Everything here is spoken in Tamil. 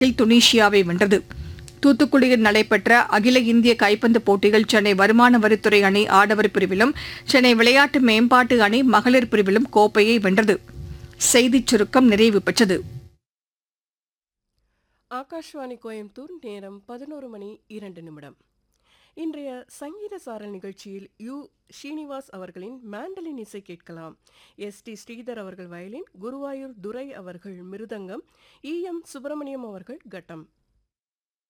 துனிஷியாவை வென்றது தூத்துக்குடியில் நடைபெற்ற அகில இந்திய கைப்பந்து போட்டியில் சென்னை வருமான வரித்துறை அணி ஆடவர் பிரிவிலும் சென்னை விளையாட்டு மேம்பாட்டு அணி மகளிர் பிரிவிலும் கோப்பையை வென்றது செய்திச் சுருக்கம் நிறைவு பெற்றது ஆகாஷ்வாணி கோயம்புத்தூர் நேரம் பதினோரு மணி இரண்டு நிமிடம் இன்றைய சங்கீத சாரல் நிகழ்ச்சியில் யு ஸ்ரீனிவாஸ் அவர்களின் மேண்டலின் இசை கேட்கலாம் எஸ் டி ஸ்ரீதர் அவர்கள் வயலின் குருவாயூர் துரை அவர்கள் மிருதங்கம் இ எம் சுப்பிரமணியம் அவர்கள் கட்டம்